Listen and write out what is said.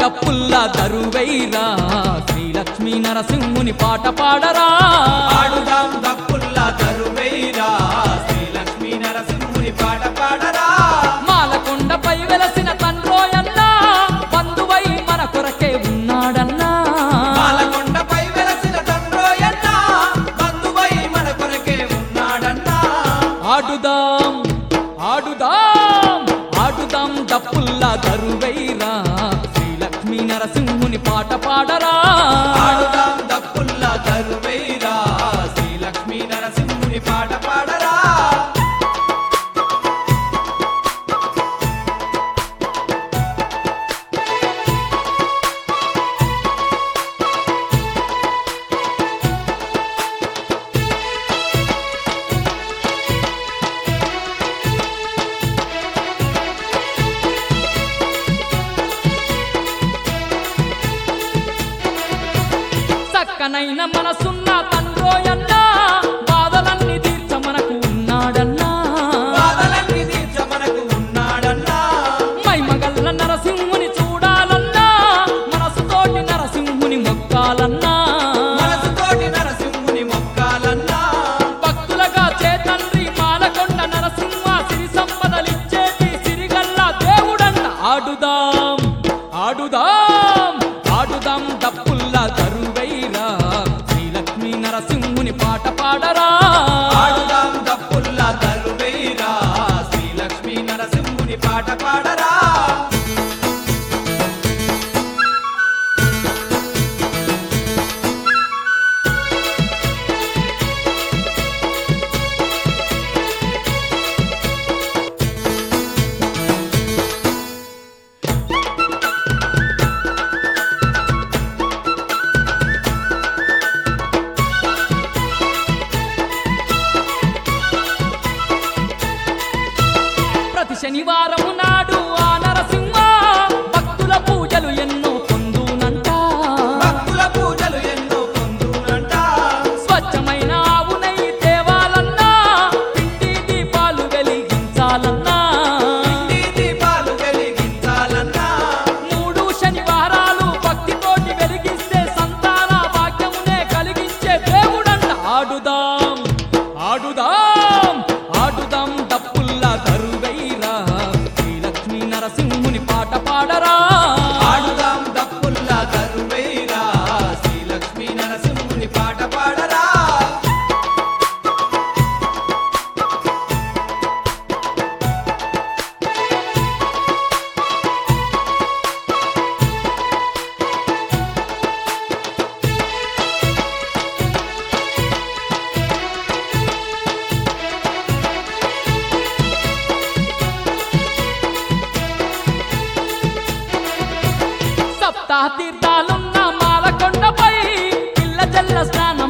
డప్పుల్లా దరువైరా శ్రీలక్ష్మీ నరసింహుని పాట పాడరా ఆడుదాం దప్పుల్లా దరువేరా శ్రీలక్ష్మీ నరసింహుని పాట పాడరా మాలకొండపై వెలసిన తండ్రోయన్నా బంధువై మన కొరకే ఉన్నాడన్నా పాలకొండపై వెలసిన తండ్రోయన్న బంధువై మన కొరకే ఉన్నాడన్నా ఆడుదాం ఆడుదాం ఆడుదాం డప్పుల్లా దరువైరా శ్రీలక్ష్మీ నరసింహుని పాట పాడరా ఆడుదాం దప్పుల్లా దరువేరా శ్రీలక్ష్మీ నరసింహుని పాట పాడరా చక్కనైన మనసున్న తండ్రోయన్నా బాధలన్నీ తీర్చ మనకు ఉన్నాడన్నా బాధలన్నీ తీర్చ మనకు ఉన్నాడన్నా మైమగల్ల నరసింహుని చూడాలన్నా మనసుతోటి నరసింహుని మొక్కాలన్నా మనసుతోటి నరసింహుని మొక్కాలన్నా భక్తులగా చేతండ్రి మాలకొండ నరసింహ సిరి సంపదలిచ్చేటి సిరిగల్ల దేవుడన్న ఆడుదాం ఆడుదాం ఆడుదాం డప్పుల్లా దరువైరా శ్రీలక్ష్మీ నరసింహుని పాట పాడరా ఆడుదాం దప్పుల్లా దరువేరా శ్రీలక్ష్మీ నరసింహుని పాట పాడరా ప్రతి శనివారం నాడు ఆ నరసింహ భక్తుల పూజలు ఎన్నో పొందునంట భక్తుల పూజలు ఎన్నో పొందునంట స్వచ్ఛమైన ఆవునై తేవాలన్నా పిండి దీపాలు వెలిగించాలన్నా ఇంటి దీపాలు వెలిగించాలన్నా మూడు శనివారాలు భక్తితోటి వెలిగిస్తే సంతాన భాగ్యమునే కలిగించే దేవుడన్న ఆడుదాం ఆడుదాం ఆడుదాం డప్పుల్లా దరువైరా శ్రీలక్ష్మీ నరసింహుని పాట పాడరా ఆడుదాం దప్పుల్లా దరువేరా శ్రీలక్ష్మీ నరసింహుని పాట పాడరా సప్తాహ తీర్థాలున్న మాలకొండపై పిల్ల జల్ల స్నానం